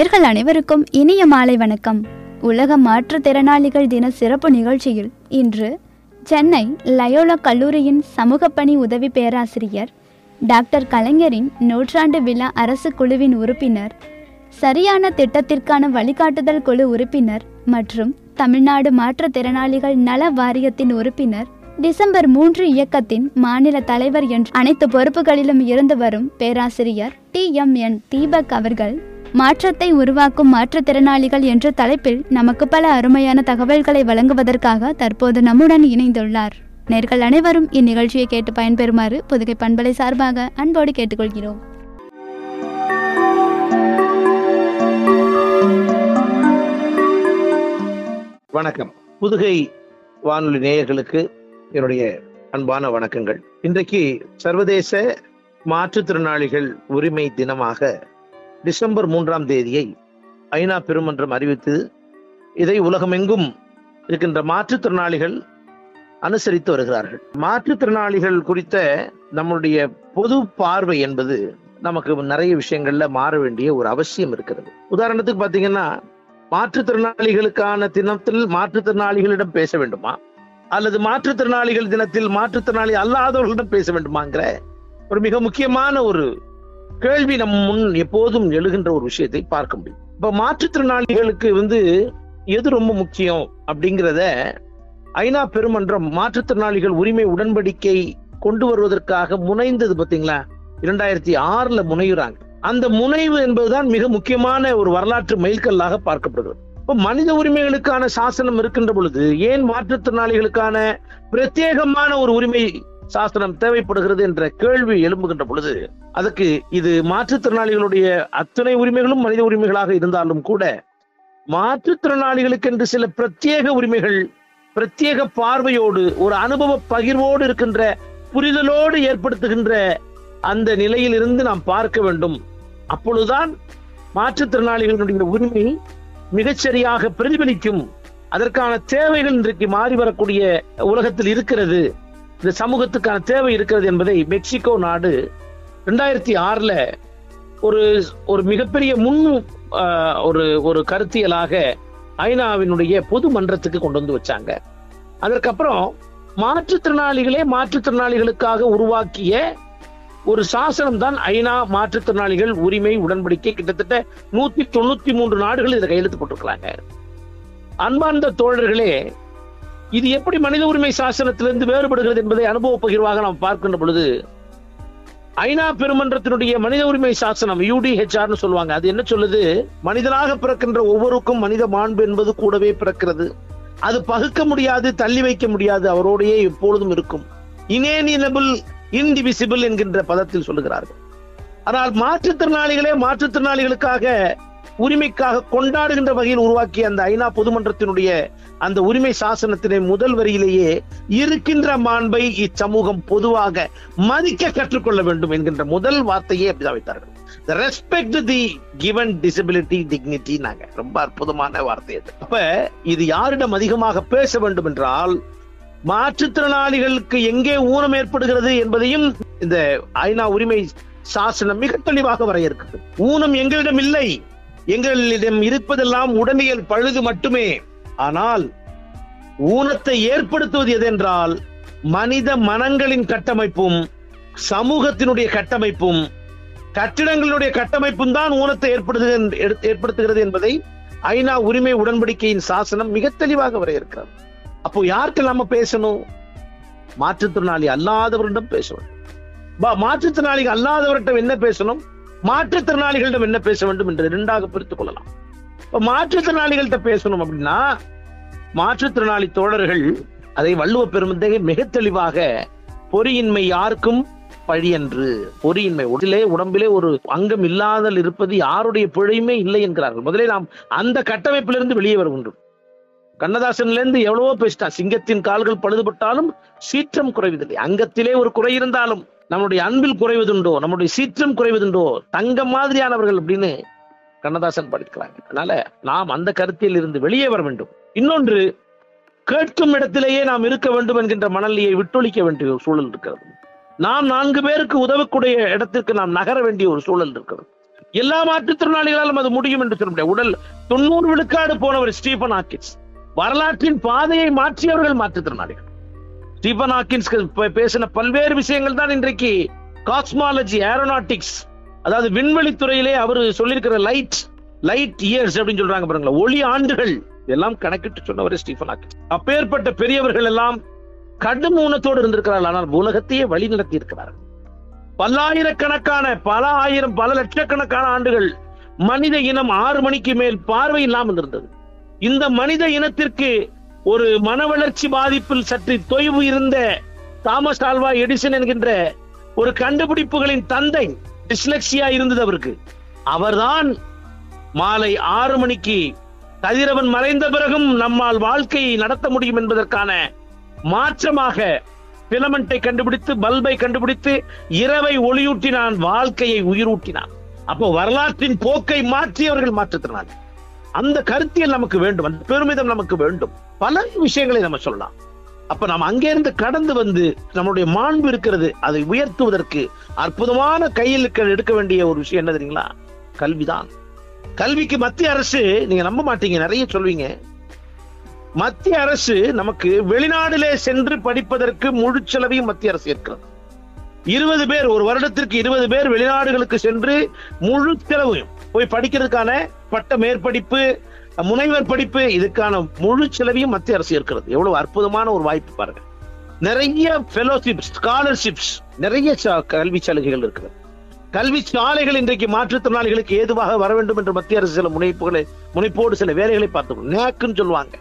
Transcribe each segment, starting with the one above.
நேர்கள் அனைவருக்கும் இனிய மாலை வணக்கம் உலக மாற்றுத்திறனாளிகள் தின சிறப்பு நிகழ்ச்சியில் இன்று சென்னை லயோலா கல்லூரியின் சமூகப்பணி உதவி பேராசிரியர் டாக்டர் கலைஞரின் நூற்றாண்டு விழா அரசு குழுவின் உறுப்பினர் சரியான திட்டத்திற்கான வழிகாட்டுதல் குழு உறுப்பினர் மற்றும் தமிழ்நாடு மாற்றுத்திறனாளிகள் நல வாரியத்தின் உறுப்பினர் டிசம்பர் மூன்று இயக்கத்தின் மாநில தலைவர் என்ற அனைத்து பொறுப்புகளிலும் இருந்து வரும் பேராசிரியர் டி எம் என் தீபக் அவர்கள் மாற்றத்தை உருவாக்கும் மாற்றுத்திறனாளிகள் என்ற தலைப்பில் நமக்கு பல அருமையான தகவல்களை வழங்குவதற்காக தற்போது நம்முடன் இணைந்துள்ளார் நேர்கள் அனைவரும் இந்நிகழ்ச்சியை கேட்டு பயன்பெறுமாறு புதுகை பண்பலை சார்பாக அன்போடு கேட்டுக்கொள்கிறோம் வணக்கம் புதுகை வானொலி நேயர்களுக்கு என்னுடைய அன்பான வணக்கங்கள் இன்றைக்கு சர்வதேச மாற்றுத்திறனாளிகள் உரிமை தினமாக டிசம்பர் மூன்றாம் தேதியை ஐநா பெருமன்றம் அறிவித்து இதை உலகமெங்கும் இருக்கின்ற மாற்றுத்திறனாளிகள் அனுசரித்து வருகிறார்கள் மாற்றுத்திறனாளிகள் குறித்த நம்முடைய பொது பார்வை என்பது நமக்கு நிறைய விஷயங்கள்ல மாற வேண்டிய ஒரு அவசியம் இருக்கிறது உதாரணத்துக்கு பாத்தீங்கன்னா மாற்றுத்திறனாளிகளுக்கான தினத்தில் மாற்றுத்திறனாளிகளிடம் பேச வேண்டுமா அல்லது மாற்றுத்திறனாளிகள் தினத்தில் மாற்றுத்திறனாளி அல்லாதவர்களிடம் பேச வேண்டுமாங்கிற ஒரு மிக முக்கியமான ஒரு கேள்வி நம் முன் எப்போதும் எழுகின்ற ஒரு விஷயத்தை பார்க்க முடியும் இப்ப மாற்றுத்திறனாளிகளுக்கு வந்து எது ரொம்ப முக்கியம் அப்படிங்கிறத ஐநா பெருமன்றம் மாற்றுத்திறனாளிகள் உரிமை உடன்படிக்கை கொண்டு வருவதற்காக முனைந்தது பாத்தீங்களா இரண்டாயிரத்தி ஆறுல முனைகிறாங்க அந்த முனைவு என்பதுதான் மிக முக்கியமான ஒரு வரலாற்று மைல்கல்லாக பார்க்கப்படுகிறது இப்ப மனித உரிமைகளுக்கான சாசனம் இருக்கின்ற பொழுது ஏன் மாற்றுத்திறனாளிகளுக்கான பிரத்யேகமான ஒரு உரிமை சாசனம் தேவைப்படுகிறது என்ற கேள்வி எழும்புகின்ற பொழுது அதுக்கு இது மாற்றுத்திறனாளிகளுடைய அத்தனை உரிமைகளும் மனித உரிமைகளாக இருந்தாலும் கூட மாற்றுத்திறனாளிகளுக்கு என்று சில பிரத்யேக உரிமைகள் பிரத்யேக பார்வையோடு ஒரு அனுபவ பகிர்வோடு இருக்கின்ற புரிதலோடு ஏற்படுத்துகின்ற அந்த நிலையில் இருந்து நாம் பார்க்க வேண்டும் அப்பொழுதுதான் மாற்றுத்திறனாளிகளுடைய உரிமை மிகச்சரியாக பிரதிபலிக்கும் அதற்கான தேவைகள் இன்றைக்கு மாறி வரக்கூடிய உலகத்தில் இருக்கிறது இந்த சமூகத்துக்கான தேவை இருக்கிறது என்பதை மெக்சிகோ நாடு ரெண்டாயிரத்தி ஆறுல ஒரு ஒரு மிகப்பெரிய முன் ஆஹ், ஒரு ஒரு கருத்தியலாக ஐநாவினுடைய பொது மன்றத்துக்கு கொண்டு வந்து வச்சாங்க அதற்கப்புறம் மாற்றுத்திறனாளிகளே மாற்றுத்திறனாளிகளுக்காக உருவாக்கிய ஒரு சாசனம் தான் ஐநா மாற்றுத்திறனாளிகள் உரிமை உடன்படிக்கை கிட்டத்தட்ட நூத்தி தொண்ணூத்தி மூன்று நாடுகள் இதை கையெழுத்து போட்டிருக்கிறாங்க அன்பார்ந்த தோழர்களே இது எப்படி மனித உரிமை சாசனத்திலிருந்து வேறுபடுகிறது என்பதை அனுபவ பகிர்வாக நாம் பார்க்கின்ற பொழுது ஐநா பெருமன்றத்தினுடைய மனித உரிமை சாசனம் யூடிஹெச்ஆர்னு சொல்லுவாங்க அது என்ன சொல்லுது மனிதனாக பிறக்கின்ற ஒவ்வொருக்கும் மனித மாண்பு என்பது கூடவே பிறக்கிறது அது பகுக்க முடியாது தள்ளி வைக்க முடியாது அவரோடையே எப்பொழுதும் இருக்கும் இனேனியபிள் இன்டிவிசிபிள் என்கின்ற பதத்தில் சொல்லுகிறார்கள் ஆனால் மாற்றுத்திறனாளிகளே மாற்றுத்திறனாளிகளுக்காக உரிமைக்காக கொண்டாடுகின்ற வகையில் உருவாக்கிய அந்த ஐநா பொதுமன்றத்தினுடைய அந்த உரிமை சாசனத்தினை முதல் வரியிலேயே இருக்கின்ற மாண்பை இச்சமூகம் பொதுவாக மதிக்க கற்றுக்கொள்ள வேண்டும் என்கின்ற முதல் வார்த்தையே அப்படிதான் வைத்தார்கள் respect the given disability dignity நாங்க ரொம்ப அற்புதமான வார்த்தை அது அப்ப இது யாரிடம் அதிகமாக பேச வேண்டும் என்றால் மாற்றுத்திறனாளிகளுக்கு எங்கே ஊனம் ஏற்படுகிறது என்பதையும் இந்த ஐநா உரிமை சாசனம் மிக தெளிவாக வரையறுக்கிறது ஊனம் எங்களிடம் இல்லை எங்களிடம் இருப்பதெல்லாம் உடலியல் பழுது மட்டுமே ஆனால் ஊனத்தை ஏற்படுத்துவது எதென்றால் மனித மனங்களின் கட்டமைப்பும் சமூகத்தினுடைய கட்டமைப்பும் கட்டிடங்களுடைய கட்டமைப்பும் தான் ஊனத்தை ஏற்படுத்துகிறது எடுத்து- ஏற்படுத்துகிறது என்பதை ஐநா உரிமை உடன்படிக்கையின் சாசனம் மிக தெளிவாக வரையறுக்கிறது அப்போ யாருக்கு நாம பேசணும் மாற்றுத்திறனாளி அல்லாதவரிடம் பேச வேண்டும் பா- மாற்றுத்திறனாளிகள் அல்லாதவரிடம் என்ன பேசணும் மாற்றுத்திறனாளிகளிடம் என்ன பேச வேண்டும் என்று இரண்டாக பிரித்துக் கொள்ளலாம் இப்ப மாற்றுத்திறனாளிகள்கிட்ட பேசணும் அப்படின்னா மாற்றுத்திறனாளி தோழர்கள் அதை வள்ளுவ பெருமந்தை மிக தெளிவாக பொறியின்மை யாருக்கும் பழியன்று பொறியின்மை உடலே உடம்பிலே ஒரு அங்கம் இல்லாதல் இருப்பது யாருடைய பிழையுமே இல்லை என்கிறார்கள் முதலே நாம் அந்த கட்டமைப்பிலிருந்து வெளியே வருகின்றோம் கண்ணதாசன்ல இருந்து எவ்வளவோ பேசிட்டான் சிங்கத்தின் கால்கள் பழுதுபட்டாலும் சீற்றம் குறைவதில்லை அங்கத்திலே ஒரு குறை இருந்தாலும் நம்முடைய அன்பில் குறைவதுண்டோ நம்முடைய சீற்றம் குறைவதுண்டோ தங்கம் மாதிரியானவர்கள் அப்படின்னு கண்ணதாசன் படிக்கிறாங்க அதனால நாம் அந்த கருத்தில் இருந்து வெளியே வர வேண்டும் இன்னொன்று கேட்கும் இடத்திலேயே நாம் இருக்க வேண்டும் என்கின்ற மணலியை விட்டொழிக்க வேண்டிய ஒரு சூழல் இருக்கிறது நாம் நான்கு பேருக்கு உதவக்கூடிய இடத்திற்கு நாம் நகர வேண்டிய ஒரு சூழல் இருக்கிறது எல்லா மாற்றுத்திறனாளிகளாலும் அது முடியும் என்று சொல்ல முடியாது உடல் தொண்ணூறு விழுக்காடு போனவர் ஸ்டீபன் ஹாக்கின்ஸ் வரலாற்றின் பாதையை மாற்றியவர்கள் மாற்றுத்திறனாளிகள் ஸ்டீபன் ஹாக்கின்ஸ் பே- பேசின பல்வேறு விஷயங்கள் தான் இன்றைக்கு காஸ்மாலஜி ஏரோநாட்டிக்ஸ் அதாவது விண்வெளி துறையிலே அவர் சொல்லியிருக்கிற லைட் லைட் இயர்ஸ் அப்படின்னு சொல்றாங்க பாருங்களேன் ஒளி ஆண்டுகள் இதெல்லாம் கணக்கிட்டு சொன்னவர் ஸ்டீபன் ஹாக்கின்ஸ் அப்பேற்பட்ட பெரியவர்கள் எல்லாம் கடும் ஊனத்தோடு இருந்திருக்கிறார்கள் ஆனால் உலகத்தையே வழி நடத்தி இருக்கிறார்கள் பல்லாயிரக்கணக்கான பல ஆயிரம் பல லட்சக்கணக்கான ஆண்டுகள் மனித இனம் ஆறு மணிக்கு மேல் பார்வை இல்லாமல் இருந்தது இந்த மனித இனத்திற்கு ஒரு மன வளர்ச்சி பாதிப்பில் சற்று தொய்வு இருந்த தாமஸ் ஆல்வா எடிசன் என்கின்ற ஒரு கண்டுபிடிப்புகளின் தந்தை டிஸ்லெக்சியா இருந்தது அவருக்கு அவர்தான் மாலை ஆறு மணிக்கு கதிரவன் மறைந்த பிறகும் நம்மால் வாழ்க்கையை நடத்த முடியும் என்பதற்கான மாற்றமாக பிலமெண்டை கண்டுபிடித்து பல்பை கண்டுபிடித்து இரவை ஒளியூட்டினான் வாழ்க்கையை உயிரூட்டினான் அப்போ வரலாற்றின் போக்கை மாற்றியவர்கள் மாற்றுத்திறனாளி அந்த கருத்தியல் நமக்கு வேண்டும் அந்த பெருமிதம் நமக்கு வேண்டும் பல விஷயங்களை நம்ம சொல்லலாம் அப்ப நாம் அங்கிருந்து கடந்து வந்து நம்மளுடைய மாண்பு இருக்கிறது அதை உயர்த்துவதற்கு அற்புதமான கையில் இருக்க- எடுக்க வேண்டிய ஒரு விஷயம் என்ன தெரியுங்களா கல்விதான் கல்விக்கு மத்திய அரசு நீங்க நம்ப மாட்டீங்க நிறைய சொல்வீங்க மத்திய அரசு நமக்கு வெளிநாட்டிலே சென்று படிப்பதற்கு முழு செலவையும் மத்திய அரசு ஏற்கிறது இருபது பேர் ஒரு வருடத்திற்கு இருபது பேர் வெளிநாடுகளுக்கு சென்று முழு செலவையும் போய் படிக்கிறதுக்கான பட்ட மேற்படிப்பு முனைவர் படிப்பு இதுக்கான முழு செலவையும் மத்திய அரசு இருக்கிறது எவ்வளவு அற்புதமான ஒரு வாய்ப்பு பாருங்க நிறைய ஃபெலோஷிப் ஸ்காலர்ஷிப்ஸ் நிறைய ச- கல்வி சலுகைகள் இருக்கிறது கல்வி சாலைகள் இன்றைக்கு மாற்றுத்திறனாளிகளுக்கு ஏதுவாக வர வேண்டும் என்று மத்திய அரசு சில முனைப்புகளை முனைப்போடு சில வேலைகளை பார்த்துக்கணும் நேக்குன்னு சொல்லுவாங்க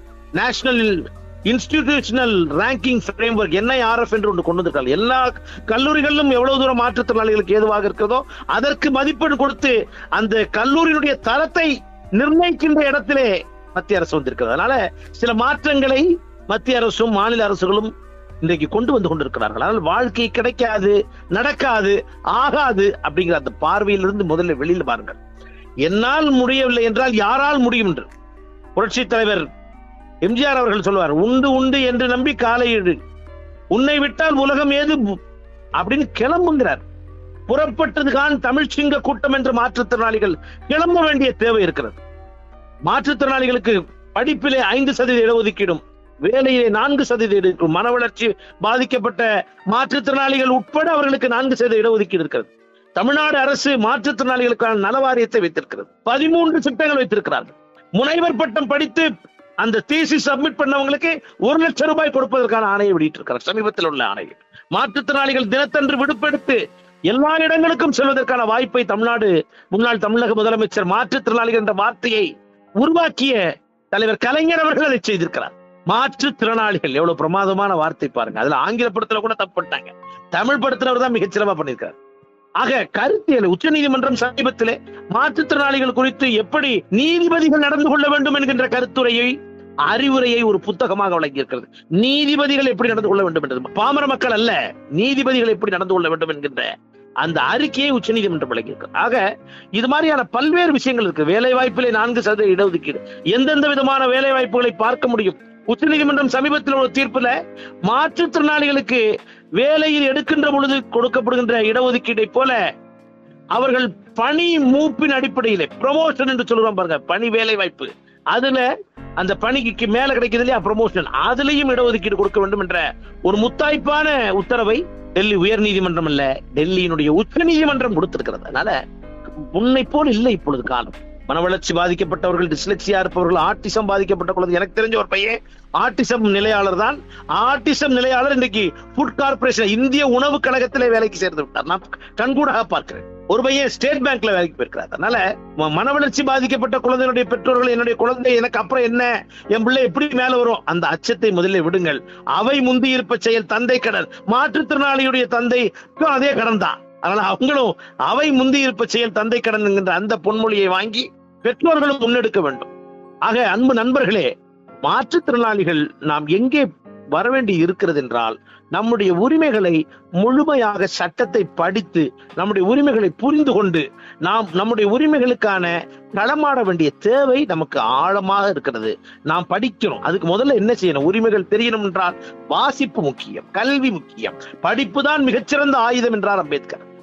National Institutional Ranking Framework NIRF என்று ஒன்று கொண்டு வந்திருக்காங்க எல்லா கல்லூரிகளிலும் எவ்வளவு தூரம் மாற்றுத்திறனாளிகளுக்கு ஏதுவாக இருக்கிறதோ அதற்கு மதிப்பெண் கொடுத்து அந்த கல்லூரியினுடைய தரத்தை நிர்ணயிக்கின்ற இடத்திலே மத்திய அரசு வந்திருக்கிறது அதனால சில மாற்றங்களை மத்திய அரசும் மாநில அரசுகளும் இன்றைக்கு கொண்டு வந்து கொண்டிருக்கிறார்கள் ஆனால் வாழ்க்கை கிடைக்காது நடக்காது ஆகாது அப்படிங்கிற அந்த பார்வையிலிருந்து முதல்ல வெளியில பாருங்கள் என்னால் முடியவில்லை என்றால் யாரால் முடியும் என்று புரட்சி தலைவர் எம்ஜிஆர் அவர்கள் சொல்வார் உண்டு உண்டு என்று நம்பி காலையிடு உன்னை விட்டால் உலகம் ஏது அப்படின்னு கிளம்புங்கிறார் புறப்பட்டதுதான் தமிழ் சிங்க கூட்டம் என்று மாற்றுத்திறனாளிகள் கிளம்ப வேண்டிய தேவை இருக்கிறது மாற்றுத்திறனாளிகளுக்கு படிப்பிலே ஐந்து சதவீத இடஒதுக்கீடும் வேலையிலே நான்கு சதவீத இருக்கும் மன வளர்ச்சி பாதிக்கப்பட்ட மாற்றுத்திறனாளிகள் உட்பட அவர்களுக்கு நான்கு சதவீத இடஒதுக்கீடு இருக்கிறது தமிழ்நாடு அரசு மாற்றுத்திறனாளிகளுக்கான நலவாரியத்தை வைத்திருக்கிறது பதிமூன்று திட்டங்கள் வைத்திருக்கிறார்கள் முனைவர் பட்டம் படித்து அந்த தீசி சப்மிட் பண்ணவங்களுக்கு ஒரு லட்சம் ரூபாய் கொடுப்பதற்கான ஆணையை வெளியிட்டிருக்கிறார் சமீபத்தில் உள்ள ஆணையை மாற்றுத்திறனாளிகள் தினத்தன்று விடுப்பெடுத்து எல்லா இடங்களுக்கும் செல்வதற்கான வாய்ப்பை தமிழ்நாடு முன்னாள் தமிழக முதலமைச்சர் மாற்றுத்திறனாளிகள் என்ற வார்த்தையை உருவாக்கிய தலைவர் கலைஞர் அவர்கள் அதை செய்திருக்கிறார் மாற்றுத்திறனாளிகள் எவ்வளவு பிரமாதமான வார்த்தை பாருங்க அதுல ஆங்கில படத்துல கூட தப்பு பண்ணிட்டாங்க தமிழ் படத்துல தான் மிகச்சிறப்பா பண்ணியிருக்காரு ஆக கருத்தியல் உச்ச நீதிமன்றம் சமீபத்திலே மாற்றுத்திறனாளிகள் குறித்து எப்படி நீதிபதிகள் நடந்து கொள்ள வேண்டும் என்கின்ற கருத்துரையை அறிவுரையை ஒரு புத்தகமாக வழங்கியிருக்கிறது நீதிபதிகள் எப்படி நடந்து கொள்ள வேண்டும் என்றது பாமர மக்கள் அல்ல நீதிபதிகள் எப்படி நடந்து கொள்ள வேண்டும் என்கின்ற அந்த அறிக்கையை உச்சநீதிமன்றம் வழங்கியிருக்கிறது ஆக இது மாதிரியான பல்வேறு விஷயங்கள் இருக்கு வேலை வாய்ப்பிலே நான்கு சதவீத இடஒதுக்கீடு எந்தெந்த விதமான வேலை வாய்ப்புகளை பார்க்க முடியும் உச்சநீதிமன்றம் சமீபத்தில் ஒரு தீர்ப்புல மாற்றுத்திறனாளிகளுக்கு வேலையில் எடுக்கின்ற பொழுது கொடுக்கப்படுகின்ற இடஒதுக்கீடை போல அவர்கள் பணி மூப்பின் அடிப்படையிலே ப்ரமோஷன் என்று சொல்றோம் பாருங்க பணி வேலை வாய்ப்பு அதுல அந்த பணிக்கு மேல கிடைக்குது இல்லையா ப்ரமோஷன் அதுலயும் இடஒதுக்கீடு கொடுக்க வேண்டும் என்ற ஒரு முத்தாய்ப்பான உத்தரவை டெல்லி உயர் நீதிமன்றம் அல்ல டெல்லியினுடைய உச்ச நீதிமன்றம் கொடுத்திருக்கிறது அதனால முன்னை போல் இல்லை இப்பொழுது காலம் மன வளர்ச்சி பாதிக்கப்பட்டவர்கள் டிஸ்லெக்சியா இருப்பவர்கள் ஆட்டிசம் பாதிக்கப்பட்ட குழந்தை எனக்கு தெரிஞ்ச ஒரு பையன் ஆட்டிசம் நிலையாளர் தான் ஆட்டிசம் நிலையாளர் இன்னைக்கு ஃபுட் கார்பரேஷன் இந்திய உணவு கழகத்திலே வேலைக்கு சேர்ந்து விட்டார் நான் கண்கூடாக பார்க்கிறேன் ஒரு பையன் ஸ்டேட் பேங்க்ல வேலைக்கு போயிருக்கிறார் அதனால ம- மன வளர்ச்சி பாதிக்கப்பட்ட குழந்தைகளுடைய பெற்றோர்கள் என்னுடைய குழந்தை எனக்கு அப்புறம் என்ன என் பிள்ளை எப்படி மேல வரும் அந்த அச்சத்தை முதலில் விடுங்கள் அவை முந்தி இருப்ப செயல் தந்தை கடன் மாற்றுத்திறனாளியுடைய தந்தைக்கும் அதே கடன் தான் அதனால அவங்களும் அவை முந்தி இருப்ப செயல் தந்தை கடன் என்கின்ற அந்த பொன்மொழியை வாங்கி பெற்றோர்களும் முன்னெடுக்க வேண்டும் ஆக அன்பு நண்பர்களே மாற்றுத்திறனாளிகள் நாம் எங்கே வரவேண்டி இருக்கிறது என்றால் நம்முடைய உரிமைகளை முழுமையாக சட்டத்தை படித்து நம்முடைய உரிமைகளை புரிந்து கொண்டு நாம் நம்முடைய உரிமைகளுக்கான களமாட வேண்டிய தேவை நமக்கு ஆழமாக இருக்கிறது நாம் படிக்கிறோம் அதுக்கு முதல்ல என்ன செய்யணும் உரிமைகள் தெரியணும் என்றால் வாசிப்பு முக்கியம் கல்வி முக்கியம் படிப்பு தான் மிகச்சிறந்த ஆயுதம் என்றார் அம்பேத்கர்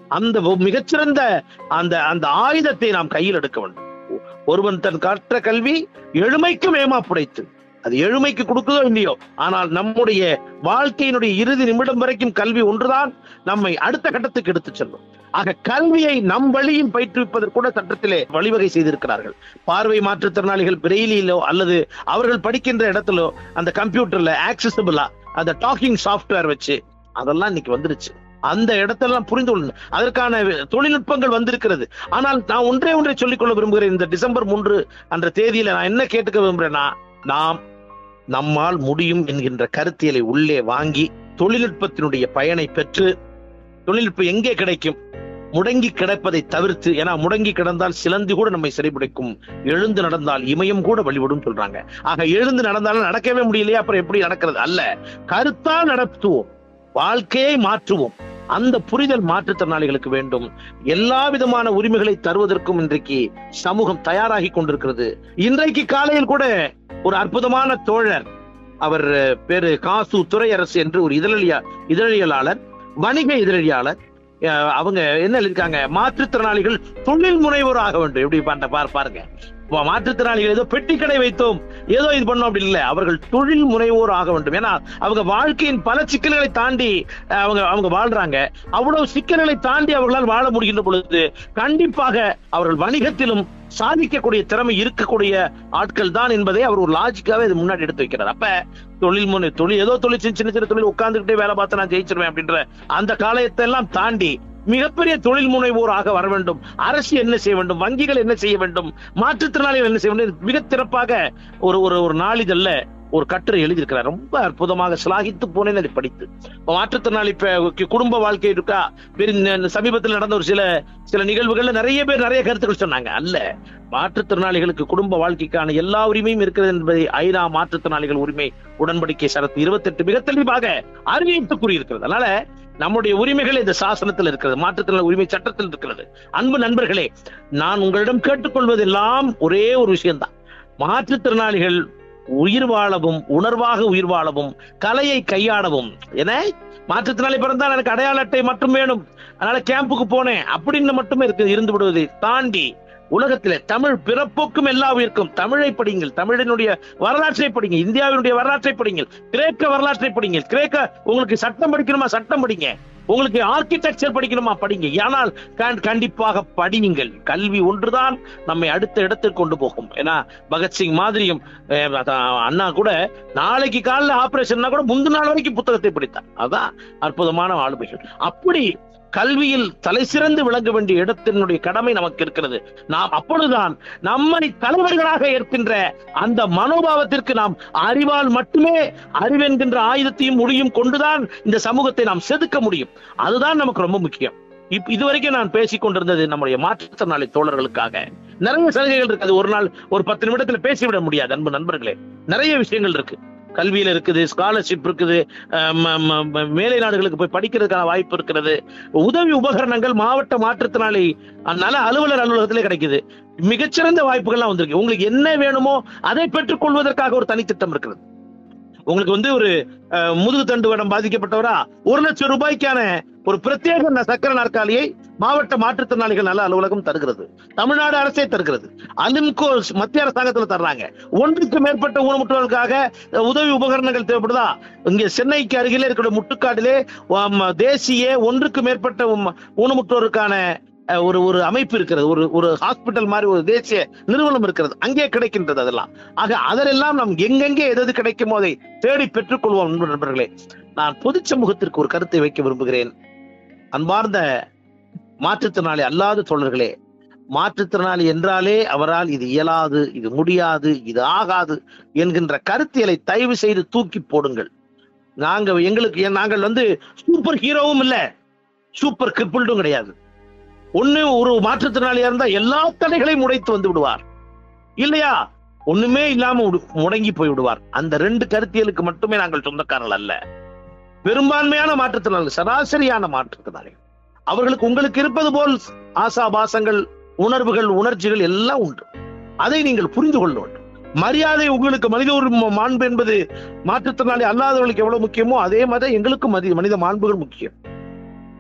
அந்த ஒ- மிகச்சிறந்த அந்த அந்த ஆயுதத்தை நாம் கையில் எடுக்க வேண்டும் ஒருவன் தன் கற்ற கல்வி எழுமைக்கும் ஏமாப்புடைத்து அது எழுமைக்கு கொடுக்குதோ இல்லையோ ஆனால் நம்முடைய வாழ்க்கையினுடைய இறுதி நிமிடம் வரைக்கும் கல்வி ஒன்றுதான் நம்மை அடுத்த கட்டத்துக்கு எடுத்துச் செல்லும் ஆக கல்வியை நம் வழியில் பயிற்றுவிப்பதற்கு கூட சட்டத்திலே வழிவகை செய்திருக்கிறார்கள் பார்வை மாற்றுத்திறனாளிகள் பிரெயிலிலோ அல்லது அவர்கள் படிக்கின்ற இடத்திலோ அந்த கம்ப்யூட்டர்ல ஆக்சசபிளா அந்த டாக்கிங் சாஃப்ட்வேர் வச்சு அதெல்லாம் இன்னைக்கு வந்துருச்சு அந்த இடத்தெல்லாம் புரிந்து கொள்ளணும் அதற்கான தொழில்நுட்பங்கள் வந்திருக்கிறது ஆனால் நான் ஒன்றே ஒன்றை சொல்லிக்கொள்ள விரும்புகிறேன் இந்த டிசம்பர் மூன்று என்ற தேதியில நான் என்ன கேட்டுக்க விரும்புறேன்னா நாம் நம்மால் முடியும் என்கின்ற கருத்தியலை உள்ளே வாங்கி தொழில்நுட்பத்தினுடைய பயனை பெற்று தொழில்நுட்பம் எங்கே கிடைக்கும் முடங்கி கிடப்பதை தவிர்த்து ஏன்னா முடங்கி கிடந்தால் சிலந்தி கூட நம்மை சிறைபிடிக்கும் எழுந்து நடந்தால் இமயம் கூட வழிபடும் சொல்றாங்க ஆக எழுந்து நடந்தாலும் நடக்கவே முடியலையா அப்புறம் எப்படி நடக்கிறது அல்ல கருத்தால் நடத்துவோம் வாழ்க்கையை மாற்றுவோம் அந்த புரிதல் மாற்றுத்திறனாளிகளுக்கு வேண்டும் எல்லா விதமான உரிமைகளை தருவதற்கும் இன்றைக்கு சமூகம் தயாராகி கொண்டிருக்கிறது இன்றைக்கு காலையில் கூட ஒரு அற்புதமான தோழர் அவர் அஹ், பேரு காசு துறையரசு என்று ஒரு இதழியா இதழியலாளர் வணிக இதழியாளர் அஹ், அவங்க என்ன எழுதியிருக்காங்க மாற்றுத்திறனாளிகள் தொழில் முனைவோர் ஆக வேண்டும் எப்படி பண்ண பார் பாருங்க வா- மாற்றுத்திறனாளிகள் ஏதோ பெட்டி கடை வைத்தோம் ஏதோ இது பண்ணோம் அப்படி இல்லை அவர்கள் தொழில் முனைவோர் ஆக வேண்டும் ஏன்னா அவங்க வாழ்க்கையின் பல சிக்கல்களை தாண்டி அஹ், அவங்க அவங்க வாழ்றாங்க அவ்வளவு சிக்கல்களை தாண்டி அவர்களால் வாழ முடிகின்ற பொழுது கண்டிப்பாக அவர்கள் வணிகத்திலும் சாதிக்கக்கூடிய திறமை இருக்கக்கூடிய ஆட்கள் தான் என்பதை அவர் ஒரு லாஜிக்காவே இது முன்னாடி எடுத்து வைக்கிறார் அப்ப தொழில் முனை தொழில் ஏதோ தொழில் சின்ன சின்ன சின்ன தொழில் உட்கார்ந்துகிட்டே வேலை பார்த்து நான் ஜெயிச்சிருவேன் அப்படின்ற அந்த காலத்தை எல்லாம் தாண்டி மிகப்பெரிய தொழில் முனைவோராக வர வேண்டும் அரசு என்ன செய்ய வேண்டும் வங்கிகள் என்ன செய்ய வேண்டும் மாற்றுத்திறனாளிகள் என்ன செய்ய வேண்டும் மிக சிறப்பாக ஒரு ஒரு ஒரு நாளிதழ்ல ஒரு கட்டுரை எழுதியிருக்கிறார் ரொம்ப அற்புதமாக சிலாகித்து போனேன் அதை படித்து இப்ப மாற்றுத்திறனாளி இப்ப குடும்ப வாழ்க்கை இருக்கா பெரிய சமீபத்தில் நடந்த ஒரு சில சில நிகழ்வுகள்ல நிறைய பேர் நிறைய கருத்துக்கள் சொன்னாங்க அல்ல மாற்றுத்திறனாளிகளுக்கு குடும்ப வாழ்க்கைக்கான எல்லா உரிமையும் இருக்கிறது என்பதை ஐநா மாற்றுத்திறனாளிகள் உரிமை உடன்படிக்கை சரத்து இருபத்தெட்டு மிக தெளிவாக அறிவித்து கூறியிருக்கிறது அதனால நம்முடைய உரிமைகள் இந்த சாசனத்தில் இருக்கிறது மாற்றுத்திறனாளி உரிமை சட்டத்தில் இருக்கிறது அன்பு நண்பர்களே நான் உங்களிடம் கேட்டுக்கொள்வதெல்லாம் ஒரே ஒரு விஷயம்தான் மாற்றுத்திறனாளிகள் உயிர் வாழவும் உணர்வாக உயிர் வாழவும் கலையை கையாடவும் என மாற்றுத்திறனாளி பிறந்தால் எனக்கு அடையாள அட்டை மட்டும் வேணும் அதனால கேம்புக்கு போனேன் அப்படின்னு மட்டுமே இருக்கு இருந்து விடுவதை தாண்டி உலகத்திலே தமிழ் பிறப்போக்கும் எல்லா உயிர்க்கும் தமிழை படிங்கள் தமிழினுடைய வரலாற்றை படிங்க இந்தியாவினுடைய வரலாற்றை படிங்கள் கிரேக்க வரலாற்றை படிங்கள் கிரேக்க உங்களுக்கு சட்டம் படிக்கணுமா சட்டம் படிங்க உங்களுக்கு ஆர்கிடெக்சர் படிக்கணுமா படிங்க ஆனால் கண்- கண்டிப்பாக படியுங்கள் கல்வி ஒன்றுதான் நம்மை அடுத்த இடத்துக்கு கொண்டு போகும் ஏன்னா பகத்சிங் மாதிரியும் அஹ், அதான் அண்ணா கூட நாளைக்கு காலைல ஆபரேஷன்னா கூட முந்தின நாள் வரைக்கும் புத்தகத்தை படித்தார் அதான் அற்புதமான ஆளுமைகள் அப்படி கல்வியில் தலை சிறந்து விளங்க வேண்டிய இடத்தினுடைய கடமை நமக்கு இருக்கிறது நாம் அப்பொழுதுதான் நம்மை தலைவர்களாக ஏற்கின்ற அந்த மனோபாவத்திற்கு நாம் அறிவால் மட்டுமே அறிவென்கின்ற ஆயுதத்தையும் முடியும் கொண்டுதான் இந்த சமூகத்தை நாம் செதுக்க முடியும் அதுதான் நமக்கு ரொம்ப முக்கியம் இப் இதுவரைக்கும் நான் பேசிக் கொண்டிருந்தது நம்முடைய மாற்றுத்திறனாளி தோழர்களுக்காக நிறைய சலுகைகள் இருக்கு அது ஒரு நாள் ஒரு பத்து நிமிடத்துல பேசிவிட முடியாது அன்பு நண்பர்களே நிறைய விஷயங்கள் இருக்கு கல்வியில இருக்குது ஸ்காலர்ஷிப் இருக்குது அஹ் ம- ம- ம- மேலை நாடுகளுக்கு போய் படிக்கிறதுக்கான வாய்ப்பு இருக்கிறது உதவி உபகரணங்கள் மாவட்ட மாற்றுத்திறனாளி நல அலுவலர் அலுவலகத்திலே கிடைக்குது மிகச்சிறந்த வாய்ப்புகள்லாம் வந்திருக்கு உங்களுக்கு என்ன வேணுமோ அதை பெற்றுக் கொள்வதற்காக ஒரு தனித்திட்டம் இருக்கிறது உங்களுக்கு வந்து ஒரு அஹ், முதுகு தண்டு வடம் பாதிக்கப்பட்டவரா ஒரு லட்சம் ரூபாய்க்கான ஒரு பிரத்யேக ந- சக்கர நாற்காலியை மாவட்ட மாற்றுத்திறனாளிகள் நல அலுவலகம் தருகிறது தமிழ்நாடு அரசே தருகிறது அலிம்கோ மத்திய அரசாங்கத்துல தர்றாங்க ஒன்றுக்கு மேற்பட்ட ஊனமுற்றவர்களுக்காக அஹ், உதவி உபகரணங்கள் தேவைப்படுதா இங்க சென்னைக்கு அருகிலே இருக்கிற முட்டுக்காட்டிலே ஆம், தேசிய ஒன்றுக்கு மேற்பட்ட உம், ஊனமுற்றோருக்கான அஹ், ஒரு ஒரு அமைப்பு இருக்கிறது ஒரு ஒரு ஹாஸ்பிட்டல் மாதிரி ஒரு தேசிய நிறுவனம் இருக்கிறது அங்கே கிடைக்கின்றது அதெல்லாம் ஆக அதெல்லாம் நாம் எங்கெங்கே எது எது கிடைக்குமோ அதை தேடி பெற்றுக்கொள்வோம் அன்பு நண்பர்களே நான் பொது சமூகத்திற்கு ஒரு கருத்தை வைக்க விரும்புகிறேன் அன்பார்ந்த மாற்றுத்திறனாளி அல்லாத தோழர்களே மாற்றுத்திறனாளி என்றாலே அவரால் இது இயலாது இது முடியாது இது ஆகாது என்கின்ற கருத்தியலை தயவு செய்து தூக்கி போடுங்கள் நாங்க எங்களுக்கு ஏன் நாங்கள் வந்து சூப்பர் ஹீரோவும் இல்ல சூப்பர் கிரிப்பிள்டும் கிடையாது ஒண்ணு ஒரு மாற்றுத்திறனாளியா இருந்தா எல்லா தடைகளையும் உடைத்து வந்து விடுவார் இல்லையா ஒண்ணுமே இல்லாம உடு- முடங்கி போய் விடுவார் அந்த ரெண்டு கருத்தியலுக்கு மட்டுமே நாங்கள் சொந்தக்காரர்கள் அல்ல பெரும்பான்மையான மாற்றுத்திறனாளிகள் சராசரியான மாற்றுத்திறனாளிகள் அவர்களுக்கு உங்களுக்கு இருப்பது போல் ஆசாபாசங்கள் உணர்வுகள் உணர்ச்சிகள் எல்லாம் உண்டு அதை நீங்கள் புரிந்து கொள்ள வேண்டும் மரியாதை உங்களுக்கு மனித உரிமை மாண்பு என்பது மாற்றுத்திறனாளி அல்லாதவர்களுக்கு எவ்வளவு முக்கியமோ அதே மாதிரி எங்களுக்கும் மதி- மனித மாண்புகள் முக்கியம்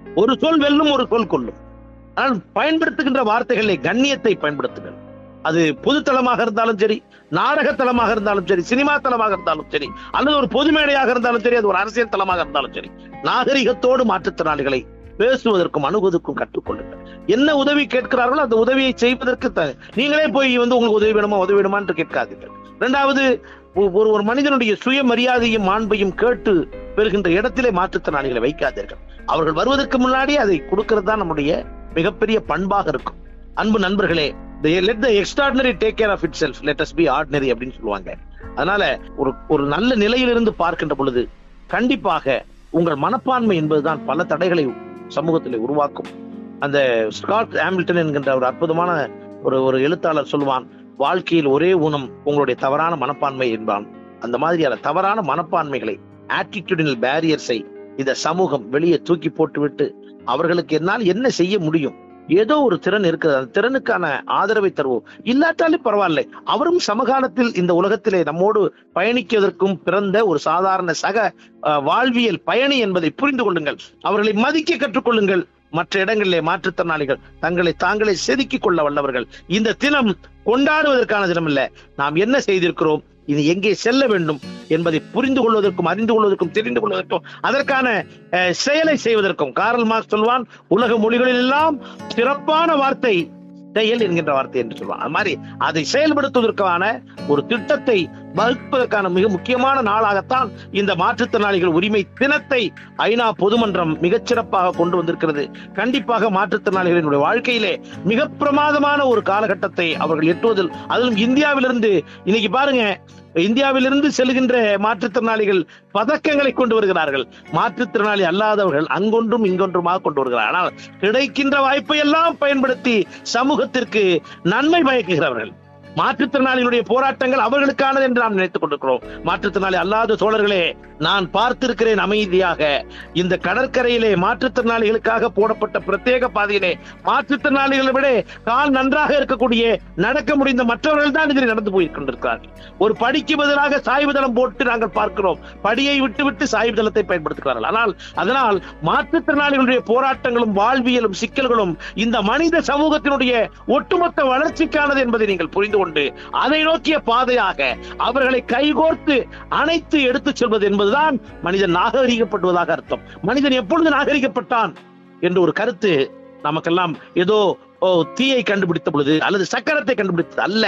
ஒரு சொல் வெல்லும் ஒரு சொல் கொல்லும் ஆனால் பயன்படுத்துகின்ற வார்த்தைகளை கண்ணியத்தை பயன்படுத்துங்கள் அது பொதுத்தளமாக இருந்தாலும் சரி நாடக தளமாக இருந்தாலும் சரி சினிமா தளமாக இருந்தாலும் சரி அல்லது ஒரு பொது மேடையாக இருந்தாலும் சரி அது ஒரு அரசியல் தளமாக இருந்தாலும் சரி நாகரிகத்தோடு மாற்றுத்திறனாளிகளை பேசுவதற்கும் அணுகுவதற்கும் கற்றுக்கொள்ளுங்கள் என்ன உதவி கேட்கிறார்களோ அந்த உதவியை செய்வதற்கு த- நீங்களே போய் வந்து உங்களுக்கு உதவி வேணுமா உதவி வேணுமா என்று கேட்காதீர்கள் இரண்டாவது ஒ- ஒரு ஒரு மனிதனுடைய சுயமரியாதையும் மாண்பையும் கேட்டு பெறுகின்ற இடத்திலே மாற்றுத்திறனாளிகளை வைக்காதீர்கள் அவர்கள் வருவதற்கு முன்னாடி அதை கொடுக்கிறது தான் நம்முடைய மிகப்பெரிய பண்பாக இருக்கும் அன்பு நண்பர்களே let the extraordinary take care of itself let us be ordinary அப்படின்னு சொல்லுவாங்க அதனால ஒரு ஒரு நல்ல நிலையிலிருந்து பார்க்கின்ற பொழுது கண்டிப்பாக உங்கள் மனப்பான்மை என்பதுதான் பல தடைகளை சமூகத்தில் உருவாக்கும் அந்த ஸ்காட் ஹாமில்டன் என்கின்ற ஒரு அற்புதமான ஒரு ஒரு எழுத்தாளர் சொல்லுவான் வாழ்க்கையில் ஒரே ஊனம் உங்களுடைய தவறான மனப்பான்மை என்பான் அந்த மாதிரியான தவறான மனப்பான்மைகளை ஆட்டிடியூடினல் பேரியர்ஸை இந்த சமூகம் வெளியே தூக்கி போட்டுவிட்டு அவர்களுக்கு என்னால் என்ன செய்ய முடியும் ஏதோ ஒரு திறன் இருக்கிறது அந்த திறனுக்கான ஆதரவை தருவோம் இல்லாட்டாலும் பரவாயில்லை அவரும் சமகாலத்தில் இந்த உலகத்திலே நம்மோடு பயணிக்கிறதற்கும் பிறந்த ஒரு சாதாரண சக அஹ், வாழ்வியல் பயணி என்பதை புரிந்து கொள்ளுங்கள் அவர்களை மதிக்க கற்றுக்கொள்ளுங்கள் மற்ற இடங்களிலே மாற்றுத்திறனாளிகள் தங்களை தாங்களே செதுக்கிக் கொள்ள வல்லவர்கள் இந்த தினம் கொண்டாடுவதற்கான தினம் இல்ல நாம் என்ன செய்திருக்கிறோம் இது எங்கே செல்ல வேண்டும் என்பதை புரிந்து கொள்வதற்கும் அறிந்து கொள்வதற்கும் தெரிந்து கொள்வதற்கும் அதற்கான அஹ், செயலை செய்வதற்கும் காரல் மார்க்ஸ் சொல்வான் உலக மொழிகளில் எல்லாம் சிறப்பான வார்த்தை செயல் என்கின்ற வார்த்தை என்று சொல்வான் அது மாதிரி அதை செயல்படுத்துவதற்கான ஒரு திட்டத்தை வகுப்பதற்கான மிக முக்கியமான நாளாகத்தான் இந்த மாற்றுத்திறனாளிகள் உரிமை தினத்தை ஐநா பொதுமன்றம் மிகச்சிறப்பாக கொண்டு வந்திருக்கிறது கண்டிப்பாக மாற்றுத்திறனாளிகளினுடைய வாழ்க்கையிலே மிக பிரமாதமான ஒரு காலகட்டத்தை அவர்கள் எட்டுவதில் அதிலும் இந்தியாவிலிருந்து இன்னைக்கு பாருங்க இந்தியாவிலிருந்து செல்கின்ற மாற்றுத்திறனாளிகள் பதக்கங்களை கொண்டு வருகிறார்கள் மாற்றுத்திறனாளி அல்லாதவர்கள் அங்கொன்றும் இங்கொன்றுமாக கொண்டு வருகிறார்கள் ஆனால் கிடைக்கின்ற வாய்ப்பை எல்லாம் பயன்படுத்தி சமூகத்திற்கு நன்மை பயக்குகிறவர்கள் மாற்றுத்திறனாளிகளுடைய போராட்டங்கள் அவர்களுக்கானது என்று நாம் நினைத்துக் கொண்டிருக்கிறோம் மாற்றுத்திறனாளி அல்லாத தோழர்களே நான் பார்த்திருக்கிறேன் அமைதியாக இந்த கடற்கரையிலே மாற்றுத்திறனாளிகளுக்காக போடப்பட்ட பிரத்யேக பாதையிலே மாற்றுத்திறனாளிகளை விட கால் நன்றாக இருக்கக்கூடிய நடக்க முடிந்த மற்றவர்கள் தான் இதில் நடந்து போய் கொண்டிருக்கிறார்கள் ஒரு படிக்கு பதிலாக சாய்வு தளம் போட்டு நாங்கள் பார்க்கிறோம் படியை விட்டு விட்டு சாய்வு தளத்தை பயன்படுத்துகிறார்கள் ஆனால் அதனால் மாற்றுத்திறனாளிகளுடைய போராட்டங்களும் வாழ்வியலும் சிக்கல்களும் இந்த மனித சமூகத்தினுடைய ஒட்டுமொத்த வளர்ச்சிக்கானது என்பதை நீங்கள் புரிந்து கொண்டு அதை நோக்கிய பாதையாக அவர்களை கைகோர்த்து அணைத்து எடுத்துச் செல்வது என்பதுதான் மனிதன் நாகரிகப்படுவதாக அர்த்தம் மனிதன் எப்பொழுது நாகரிகப்பட்டான் என்ற ஒரு கருத்து நமக்கெல்லாம் ஏதோ ஓ, தீயை கண்டுபிடித்த பொழுது அல்லது சக்கரத்தை கண்டுபிடித்தது அல்ல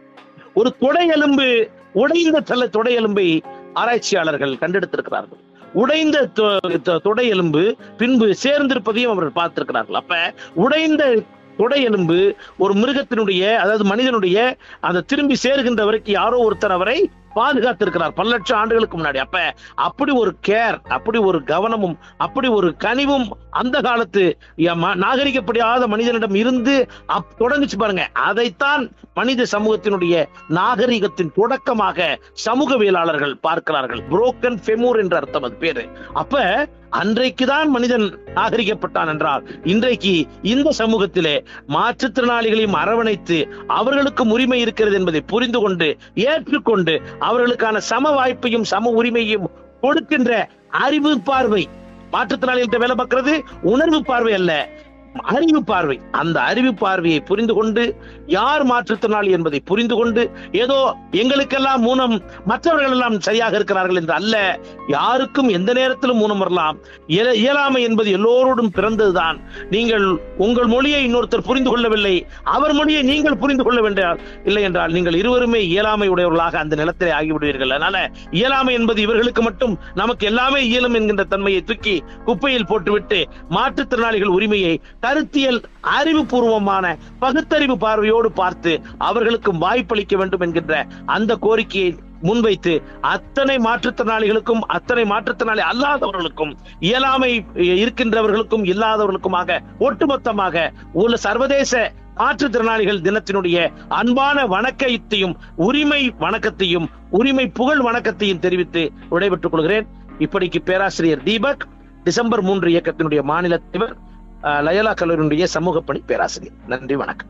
ஒரு தொடை எலும்பு உடைந்த தல தொடை எலும்பை ஆராய்ச்சியாளர்கள் கண்டெடுத்திருக்கிறார்கள் உடைந்த தொ- தொ- தொடை எலும்பு பின்பு சேர்ந்திருப்பதையும் அவர்கள் பார்த்திருக்கிறார்கள் அப்ப உடைந்த தொடை எலும்பு ஒரு மிருகத்தினுடைய அதாவது மனிதனுடைய அந்த திரும்பி சேர்கின்ற வரைக்கும் யாரோ ஒருத்தர் அவரை பாதுகாத்திருக்கிறார் பல லட்சம் ஆண்டுகளுக்கு முன்னாடி அப்ப அப்படி ஒரு கேர் அப்படி ஒரு கவனமும் அப்படி ஒரு கனிவும் அந்த காலத்து யம- நாகரிகப்படியாத மனிதனிடம் இருந்து அப் தொடங்குச்சு பாருங்க அதைத்தான் மனித சமூகத்தினுடைய நாகரிகத்தின் தொடக்கமாக சமூகவியலாளர்கள் பார்க்கிறார்கள் புரோக்கன் ஃபெமூர் என்ற அர்த்தம் அது பேரு அப்ப அன்றைக்குதான் மனிதன் நாகரிகப்பட்டான் என்றால் இன்றைக்கு இந்த சமூகத்திலே மாற்றுத்திறனாளிகளையும் அரவணைத்து அவர்களுக்கும் உரிமை இருக்கிறது என்பதை புரிந்து கொண்டு ஏற்றுக்கொண்டு அவர்களுக்கான சம வாய்ப்பையும் சம உரிமையும் கொடுக்கின்ற அறிவு பார்வை மாற்றுத்திறனாளிகள்கிட்ட வேலை பார்க்கிறது உணர்வு பார்வை அல்ல அறிவு பார்வை அந்த அறிவு பார்வையை புரிந்து கொண்டு யார் மாற்றுத்திறனாளி என்பதை புரிந்து கொண்டு ஏதோ எங்களுக்கெல்லாம் ஊனம் மற்றவர்கள் எல்லாம் சரியாக இருக்கிறார்கள் என்று அல்ல யாருக்கும் எந்த நேரத்திலும் ஊனம் வரலாம் இயல- இயலாமை என்பது எல்லோரோடும் பிறந்ததுதான் நீங்கள் உங்கள் மொழியை இன்னொருத்தர் புரிந்து கொள்ளவில்லை அவர் மொழியை நீங்கள் புரிந்து கொள்ள வேண்டாம் இல்லை என்றால் நீங்கள் இருவருமே இயலாமை உடையவர்களாக அந்த நிலத்திலே ஆகிவிடுவீர்கள் அதனால இயலாமை என்பது இவர்களுக்கு மட்டும் நமக்கு எல்லாமே இயலும் என்கின்ற தன்மையை தூக்கி குப்பையில் போட்டுவிட்டு மாற்றுத்திறனாளிகள் உரிமையை கருத்தியல் அறிவுபூர்வமான பகுத்தறிவு பார்வையோடு பார்த்து அவர்களுக்கும் வாய்ப்பளிக்க வேண்டும் என்கின்ற அந்த கோரிக்கையை முன்வைத்து அத்தனை மாற்றுத்திறனாளிகளுக்கும் அத்தனை மாற்றுத்திறனாளி அல்லாதவர்களுக்கும் இயலாமை இருக்கின்றவர்களுக்கும் இல்லாதவர்களுக்குமாக ஒட்டுமொத்தமாக உள்ள சர்வதேச மாற்றுத்திறனாளிகள் தினத்தினுடைய அன்பான வணக்கத்தையும் உரிமை வணக்கத்தையும் உரிமை புகழ் வணக்கத்தையும் தெரிவித்து விடைபெற்றுக் கொள்கிறேன் இப்படிக்கு பேராசிரியர் தீபக் டிசம்பர் மூன்று இயக்கத்தினுடைய மாநில தலைவர் அஹ், லயோலா கல்லூரியினுடைய சமூக பணி பேராசிரியர் நன்றி வணக்கம்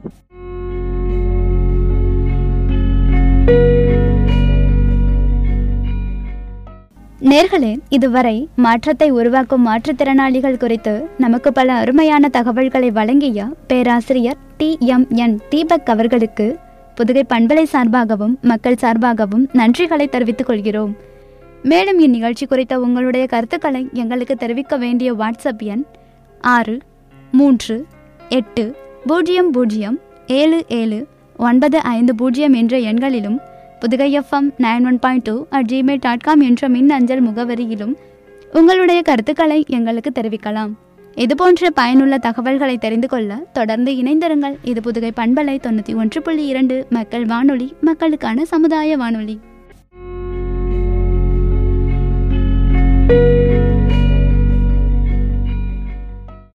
நேர்களே இதுவரை மாற்றத்தை உருவாக்கும் மாற்றுத்திறனாளிகள் குறித்து நமக்கு பல அருமையான தகவல்களை வழங்கிய பேராசிரியர் டி எம் என் தீபக் அவர்களுக்கு புதுகை பண்பலை சார்பாகவும் மக்கள் சார்பாகவும் நன்றிகளை தெரிவித்துக் கொள்கிறோம் மேலும் இந்நிகழ்ச்சி குறித்த உங்களுடைய கருத்துக்களை எங்களுக்கு தெரிவிக்க வேண்டிய வாட்ஸ்அப் எண் ஆறு மூன்று எட்டு பூஜ்ஜியம் பூஜ்ஜியம் ஏழு ஏழு ஒன்பது ஐந்து பூஜ்ஜியம் என்ற எண்களிலும் Pudugai FM nine one point two at Gmail dot com என்ற மின் அஞ்சல் முகவரியிலும் உங்களுடைய கருத்துக்களை எங்களுக்கு தெரிவிக்கலாம் இதுபோன்ற பயனுள்ள தகவல்களை தெரிந்து கொள்ள தொடர்ந்து இணைந்திருங்கள் இது புதுகை பண்பலை தொண்ணூற்றி ஒன்று புள்ளி இரண்டு மக்கள் வானொலி மக்களுக்கான சமுதாய வானொலி